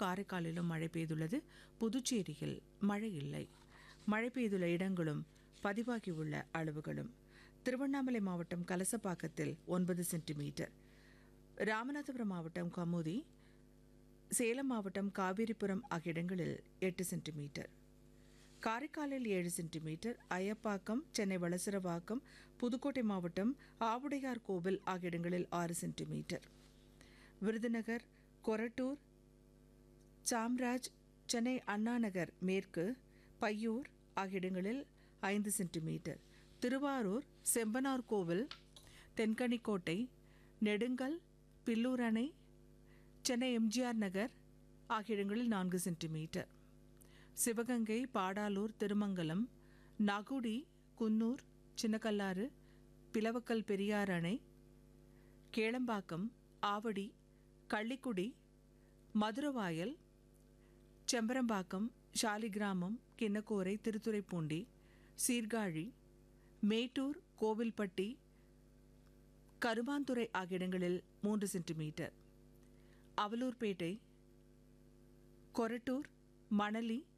காரைக்காலிலும் மழை பெய்துள்ளது புதுச்சேரியில் மழை இல்லை மழை பெய்துள்ள இடங்களும் பதிவாகியுள்ள அளவுகளும் திருவண்ணாமலை மாவட்டம் கலசப்பாக்கத்தில் ஒன்பது சென்டிமீட்டர் ராமநாதபுரம் மாவட்டம் கமுதி சேலம் மாவட்டம் காவேரிபுரம் ஆகிய இடங்களில் எட்டு சென்டிமீட்டர் காரைக்காலில் ஏழு சென்டிமீட்டர் அயப்பாக்கம் சென்னை வளசரவாக்கம் புதுக்கோட்டை மாவட்டம் ஆவுடையார் கோவில் ஆகிய இடங்களில் ஆறு சென்டிமீட்டர் விருதுநகர் கொரட்டூர் சாம்ராஜ் சென்னை அண்ணாநகர் மேற்கு பையூர் ஆகிய இடங்களில் ஐந்து சென்டிமீட்டர் திருவாரூர் செம்பனார் கோவில் தென்கனிக்கோட்டை நெடுங்கல் பில்லூர் அணை சென்னை எம்ஜிஆர் நகர் ஆகிய இடங்களில் நான்கு சென்டிமீட்டர் சிவகங்கை பாடாலூர் திருமங்கலம் நகுடி குன்னூர் சின்னக்கல்லாறு பிளவக்கல் பெரியார் அணை கேளம்பாக்கம் ஆவடி கள்ளிக்குடி மதுரவாயல் செம்பரம்பாக்கம் ஷாலிகிராமம் கிண்ணக்கோரை திருத்துறைப்பூண்டி சீர்காழி மேட்டூர் கோவில்பட்டி கருமாந்துறை ஆகிய இடங்களில் மூன்று சென்டிமீட்டர் அவலூர்பேட்டை கொரட்டூர் மணலி